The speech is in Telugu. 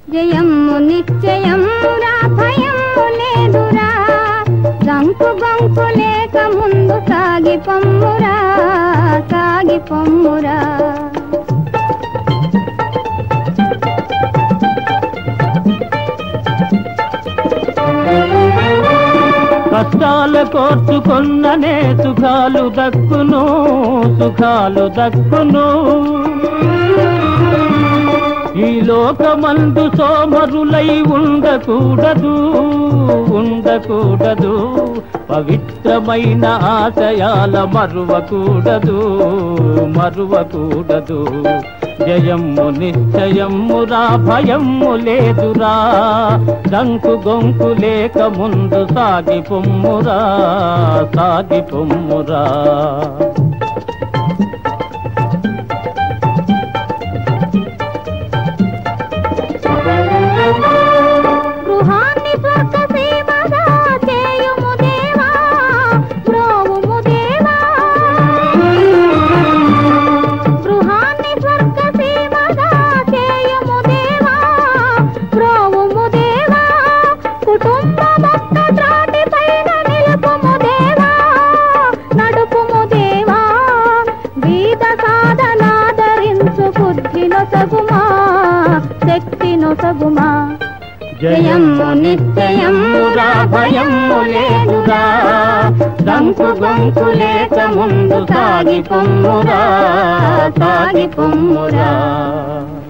జయము నిశ్చయమురా భయము లేదురా గంకు గంకు లేక ముందు సాగి పొమ్మురా సాగి పొమ్మురా కష్టాల కోర్చుకున్ననే సుఖాలు దక్కును సుఖాలు దక్కును ఈ లోకమందు సోమరులై ఉండకూడదు ఉండకూడదు పవిత్రమైన ఆశయాల మరువకూడదు మరువకూడదు జయమ్ము నిశ్చయమ్మురా భయమ్ము లేదురా దంకు గొంకు లేక ముందు సాగి పొమ్మురా సాగి పొమ్మురా గృహాన్ని స్వర్గ సీమగా చేయుము దేవా బ్రోవుము దేవా గృహాన్ని స్వర్గ సీమగా చేయుము దేవా బ్రోవుము దేవా కుటుంబమొక్క త్రాటి పైన నిలుపుము దేవా నడుపుము దేవా వీద సాధనాదరించు బుద్ధి నొసగుమా శక్తి నొసగుమా జయమ్ము నిశ్చయమ్మురా భయమ్ము లేదురా దంకు గొంకు లేక ముందు సాగి పొమ్మురా సాగి పొమ్మురా